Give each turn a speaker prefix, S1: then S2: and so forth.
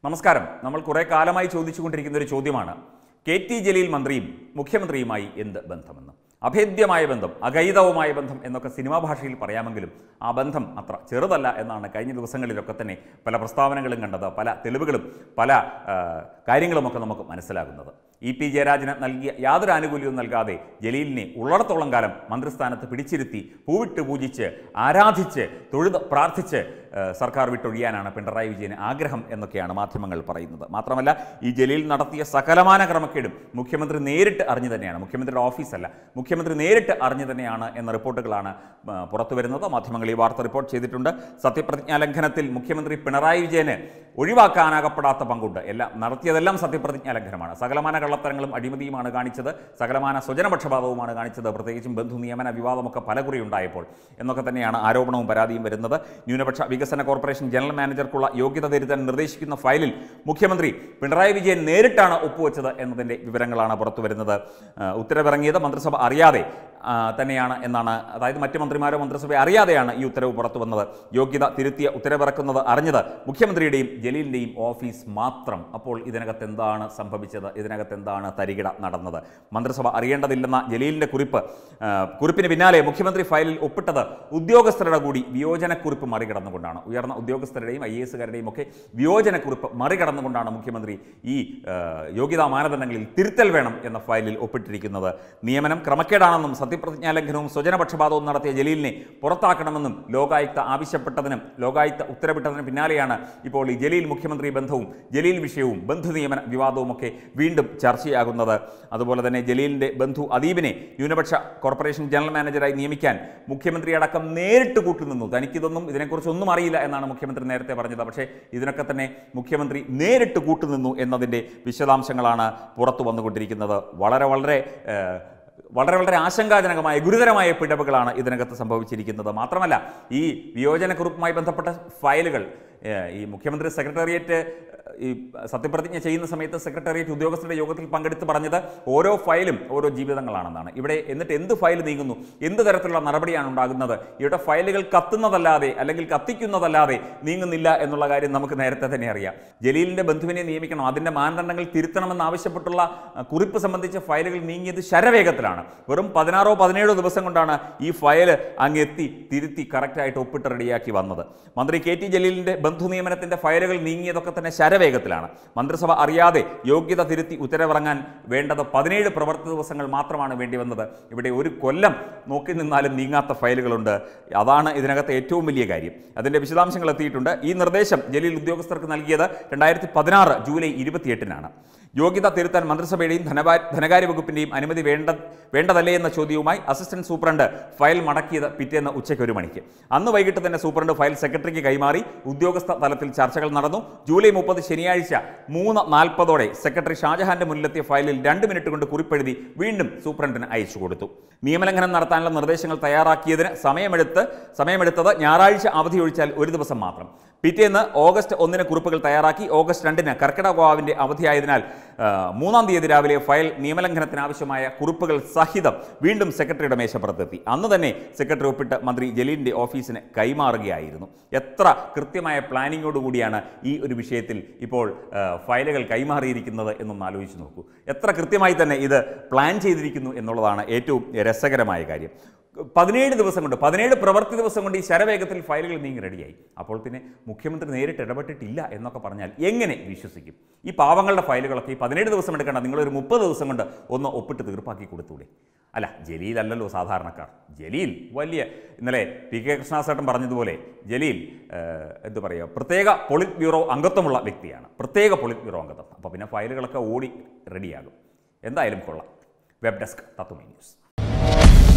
S1: നമസ്കാരം നമ്മൾ കുറെ കാലമായി ചോദിച്ചുകൊണ്ടിരിക്കുന്ന ഒരു ചോദ്യമാണ് കെ ടി ജലീൽ മന്ത്രിയും മുഖ്യമന്ത്രിയുമായി എന്ത് ബന്ധമെന്ന് അഭേദ്യമായ ബന്ധം അഗൈതവുമായ ബന്ധം എന്നൊക്കെ സിനിമാ ഭാഷയിൽ പറയാമെങ്കിലും ആ ബന്ധം അത്ര ചെറുതല്ല എന്നാണ് കഴിഞ്ഞ ദിവസങ്ങളിലൊക്കെ തന്നെ പല പ്രസ്താവനകളും കണ്ടത് പല തെളിവുകളും പല ആ, കാര്യങ്ങളുമൊക്കെ നമുക്ക് മനസ്സിലാകുന്നത് ഇ പി ജയരാജന് നൽകിയ യാതൊരു ആനുകൂല്യവും നൽകാതെ ജലീലിനെ ഉള്ളിടത്തോളം കാലം മന്ത്രിസ്ഥാനത്ത് പിടിച്ചിരുത്തി പൂവിട്ട് പൂജിച്ച് ആരാധിച്ച് തൊഴുത് പ്രാർത്ഥിച്ച് ആ, സർക്കാർ വിട്ടൊഴിയാനാണ് പിണറായി വിജയന് ആഗ്രഹം എന്നൊക്കെയാണ് മാധ്യമങ്ങൾ പറയുന്നത് മാത്രമല്ല ഈ ജലീൽ നടത്തിയ സകലമാന ക്രമക്കേടും മുഖ്യമന്ത്രി നേരിട്ട് അറിഞ്ഞു തന്നെയാണ് മുഖ്യമന്ത്രിയുടെ ഓഫീസല്ല മുഖ്യമന്ത്രി നേരിട്ട് അറിഞ്ഞു തന്നെയാണ് എന്ന റിപ്പോർട്ടുകളാണ് ആ, പുറത്തു വരുന്നത് മാധ്യമങ്ങൾ ഈ വാർത്ത റിപ്പോർട്ട് ചെയ്തിട്ടുണ്ട് സത്യപ്രതിജ്ഞാ ലംഘനത്തിൽ മുഖ്യമന്ത്രി പിണറായി വിജയന് ഒഴിവാക്കാനാകപ്പെടാത്ത പങ്കുണ്ട് എല്ലാം നടത്തിയതെല്ലാം സത്യപ്രതിജ്ഞാ ലംഘനമാണ് സകലമാന കള്ളത്തരങ്ങളും അഴിമതിയുമാണ് കാണിച്ചത് സകലമാന സ്വജനപക്ഷപാതവുമാണ് കാണിച്ചത് പ്രത്യേകിച്ചും ബന്ധു നിയമന വിവാദമൊക്കെ പലകുറി ഉണ്ടായപ്പോൾ എന്നൊക്കെ തന്നെയാണ് ആരോപണവും പരാതിയും വരുന്നത് ന്യൂനപക്ഷ വികസന കോർപ്പറേഷൻ ജനറൽ മാനേജർക്കുള്ള യോഗ്യത തിരുത്താൻ നിർദ്ദേശിക്കുന്ന ഫയലിൽ മുഖ്യമന്ത്രി പിണറായി വിജയൻ നേരിട്ടാണ് ഒപ്പുവെച്ചത് എന്നതിൻ്റെ വിവരങ്ങളാണ് പുറത്തു വരുന്നത് ആ, ഉത്തരവിറങ്ങിയത് മന്ത്രിസഭ അറിയാതെ ആ, തന്നെയാണ് എന്നാണ് അതായത് മറ്റ് മന്ത്രിമാരോ മന്ത്രിസഭ അറിയാതെയാണ് ഈ ഉത്തരവ് പുറത്തു വന്നത് യോഗ്യത തിരുത്തിയ ഉത്തരവിറക്കുന്നത് അറിഞ്ഞത് മുഖ്യമന്ത്രിയുടെയും ജലീലിൻ്റെയും ഓഫീസ് മാത്രം അപ്പോൾ ഇതിനകത്ത് എന്താണ് സംഭവിച്ചത് ഇതിനകത്ത് എന്താണ് തരികിട നടന്നത് മന്ത്രിസഭ അറിയേണ്ടതില്ലെന്ന ജലീലിൻ്റെ കുറിപ്പ് ആ, കുറിപ്പിന് പിന്നാലെ മുഖ്യമന്ത്രി ഫയലിൽ ഒപ്പിട്ടത് ഉദ്യോഗസ്ഥരുടെ കൂടി വിയോജനക്കുറിപ്പ് മറികടന്നുകൊണ്ടാണ് ഉയർന്ന ഉദ്യോഗസ്ഥരുടെയും ഐ എസുകാരുടെയും ഒക്കെ വിയോജനക്കുറിപ്പ് മറികടന്നുകൊണ്ടാണ് മുഖ്യമന്ത്രി ഈ ആ, യോഗ്യതാ മാനദണ്ഡങ്ങളിൽ തിരുത്തൽ വേണം എന്ന ഫയലിൽ ഒപ്പിട്ടിരിക്കുന്നത് നിയമനം ക്രമക്കേടാണെന്നും സത്യപ്രതിജ്ഞാ ലംഘനവും സ്വജനപക്ഷപാതവും നടത്തിയ ജലീലിനെ പുറത്താക്കണമെന്നും ലോകായുക്ത ആവശ്യപ്പെട്ടതിനും ലോകായുക്ത ഉത്തരവിട്ടതിന് പിന്നാലെയാണ് ഇപ്പോൾ ഈ ജലീൽ മുഖ്യമന്ത്രി ബന്ധവും ജലീൽ വിഷയവും ബന്ധു നിയമന വിവാദവും ഒക്കെ വീണ്ടും ചർച്ചയാകുന്നത് അതുപോലെ തന്നെ ജലീലിൻ്റെ ബന്ധു അദീബിനെ ന്യൂനപക്ഷ കോർപ്പറേഷൻ ജനറൽ മാനേജറായി നിയമിക്കാൻ മുഖ്യമന്ത്രി അടക്കം നേരിട്ട് കൂട്ടുനിന്നു തനിക്കിതൊന്നും ഇതിനെക്കുറിച്ചൊന്നും അറിയില്ല എന്നാണ് മുഖ്യമന്ത്രി നേരത്തെ പറഞ്ഞത് പക്ഷേ ഇതിനൊക്കെ തന്നെ മുഖ്യമന്ത്രി നേരിട്ട് കൂട്ടുനിന്നു എന്നതിൻ്റെ വിശദാംശങ്ങളാണ് പുറത്തു വന്നുകൊണ്ടിരിക്കുന്നത് വളരെ വളരെ ഏഹ്, വളരെ വളരെ ആശങ്കാജനകമായ ഗുരുതരമായ പിഴവുകളാണ് ഇതിനകത്ത് സംഭവിച്ചിരിക്കുന്നത് മാത്രമല്ല ഈ വിയോജനക്കുറിപ്പുമായി ബന്ധപ്പെട്ട ഫയലുകൾ ഏഹ്, ഈ മുഖ്യമന്ത്രി സെക്രട്ടേറിയറ്റ് ഈ സത്യപ്രതിജ്ഞ ചെയ്യുന്ന സമയത്ത് സെക്രട്ടേറിയറ്റ് ഉദ്യോഗസ്ഥരുടെ യോഗത്തിൽ പങ്കെടുത്ത് പറഞ്ഞത് ഓരോ ഫയലും ഓരോ ജീവിതങ്ങളാണെന്നാണ് ഇവിടെ എന്നിട്ട് എന്ത് ഫയൽ നീങ്ങുന്നു എന്ത് തരത്തിലുള്ള നടപടിയാണ് ഉണ്ടാകുന്നത് ഇവിടെ ഫയലുകൾ കത്തുന്നതല്ലാതെ അല്ലെങ്കിൽ കത്തിക്കുന്നതല്ലാതെ നീങ്ങുന്നില്ല എന്നുള്ള കാര്യം നമുക്ക് നേരത്തെ തന്നെ അറിയാം ജലീലിന്റെ ബന്ധുവിനെ നിയമിക്കണം അതിന്റെ മാനദണ്ഡങ്ങൾ തിരുത്തണമെന്ന് ആവശ്യപ്പെട്ടുള്ള അഹ്, കുറിപ്പ് സംബന്ധിച്ച ഫയലുകൾ നീങ്ങിയത് ശരവേഗത്തിലാണ് വെറും പതിനാറോ പതിനേഴോ ദിവസം കൊണ്ടാണ് ഈ ഫയൽ അങ്ങെത്തി തിരുത്തി കറക്റ്റായിട്ട് ഒപ്പിട്ട് റെഡിയാക്കി വന്നത് മന്ത്രി കെ ടി ജലീലിന്റെ ബന്ധു നിയമനത്തിന്റെ ഫയലുകൾ നീങ്ങിയതൊക്കെ തന്നെ ശരവേഗത്തിലാണ് മന്ത്രിസഭ അറിയാതെ യോഗ്യത തിരുത്തി ഉത്തരവിറങ്ങാൻ വേണ്ടത് പതിനേഴ് പ്രവർത്തി ദിവസങ്ങൾ മാത്രമാണ് വേണ്ടി വന്നത് ഇവിടെ ഒരു കൊല്ലം നോക്കി നിന്നാലും നീങ്ങാത്ത ഫയലുകളുണ്ട് അതാണ് ഇതിനകത്ത് ഏറ്റവും വലിയ കാര്യം അതിന്റെ വിശദാംശങ്ങൾ എത്തിയിട്ടുണ്ട് ഈ നിർദ്ദേശം ജലീൽ ഉദ്യോഗസ്ഥർക്ക് നൽകിയത് രണ്ടായിരത്തി പതിനാറ് ജൂലൈ ഇരുപത്തിയെട്ടിനാണ് യോഗ്യത തിരുത്താൻ മന്ത്രിസഭയുടെയും ധനകാ ധനകാര്യ വകുപ്പിന്റെയും അനുമതി വേണ്ട വേണ്ടതല്ലേ എന്ന ചോദ്യവുമായി അസിസ്റ്റന്റ് സൂപ്രണ്ട് ഫയൽ മടക്കിയത് പിറ്റേന്ന് ഉച്ചയ്ക്ക് ഒരു മണിക്ക് അന്ന് വൈകിട്ട് തന്നെ സൂപ്രണ്ട് ഫയൽ സെക്രട്ടറിക്ക് കൈമാറി ഉദ്യോഗസ്ഥ തലത്തിൽ ചർച്ചകൾ നടന്നു ജൂലൈ മുപ്പത് ശനിയാഴ്ച മൂന്ന് നാൽപ്പതോടെ സെക്രട്ടറി ഷാജഹാന്റെ മുന്നിലെത്തിയ ഫയലിൽ രണ്ട് മിനിറ്റ് കൊണ്ട് കുറിപ്പെഴുതി വീണ്ടും സൂപ്രണ്ടിന് അയച്ചു കൊടുത്തു നിയമലംഘനം നടത്താനുള്ള നിർദ്ദേശങ്ങൾ തയ്യാറാക്കിയതിന് സമയമെടുത്ത് സമയമെടുത്തത് ഞായറാഴ്ച അവധി ഒഴിച്ചാൽ ഒരു ദിവസം മാത്രം പിറ്റേന്ന് ഓഗസ്റ്റ് ഒന്നിന് കുറിപ്പുകൾ തയ്യാറാക്കി ഓഗസ്റ്റ് രണ്ടിന് കർക്കിടകവാവിന്റെ അവധിയായതിനാൽ ആ, മൂന്നാം തീയതി രാവിലെ ഫയൽ നിയമലംഘനത്തിന് ആവശ്യമായ കുറിപ്പുകൾ സഹിതം വീണ്ടും സെക്രട്ടറിയുടെ മേശപ്പുറത്തെത്തി അന്ന് തന്നെ സെക്രട്ടറി ഒപ്പിട്ട് മന്ത്രി ജലീലിന്റെ ഓഫീസിന് കൈമാറുകയായിരുന്നു എത്ര കൃത്യമായ പ്ലാനിങ്ങോടുകൂടിയാണ് ഈ ഒരു വിഷയത്തിൽ ഇപ്പോൾ ആ, ഫയലുകൾ കൈമാറിയിരിക്കുന്നത് എന്നൊന്ന് ആലോചിച്ച് നോക്കൂ എത്ര കൃത്യമായി തന്നെ ഇത് പ്ലാൻ ചെയ്തിരിക്കുന്നു എന്നുള്ളതാണ് ഏറ്റവും രസകരമായ കാര്യം പതിനേഴ് ദിവസം കൊണ്ട് പതിനേഴ് പ്രവൃത്തി ദിവസം കൊണ്ട് ഈ ശരവേഗത്തിൽ ഫയലുകൾ നീങ്ങി റെഡിയായി അപ്പോൾ പിന്നെ മുഖ്യമന്ത്രി നേരിട്ട് ഇടപെട്ടിട്ടില്ല എന്നൊക്കെ പറഞ്ഞാൽ എങ്ങനെ വിശ്വസിക്കും ഈ പാവങ്ങളുടെ ഫയലുകളൊക്കെ ഈ പതിനേഴ് ദിവസം എടുക്കേണ്ട നിങ്ങളൊരു മുപ്പത് ദിവസം കൊണ്ട് ഒന്ന് ഒപ്പിട്ട് തീർപ്പാക്കി കൊടുത്തൂടെ അല്ല ജലീലല്ലല്ലോ സാധാരണക്കാർ ജലീൽ വലിയ ഇന്നലെ പി കെ കൃഷ്ണാസേട്ടൻ പറഞ്ഞതുപോലെ ജലീൽ ഏഹ്, എന്ത് പറയുക പ്രത്യേക പൊളിറ്റ് ബ്യൂറോ അംഗത്വമുള്ള വ്യക്തിയാണ് പ്രത്യേക പൊളിറ്റ് ബ്യൂറോ അംഗത്വം അപ്പോൾ പിന്നെ ഫയലുകളൊക്കെ ഓടി റെഡിയാകും എന്തായാലും കൊള്ളാം വെബ് ഡെസ്ക് തത്വമേ ന്യൂസ്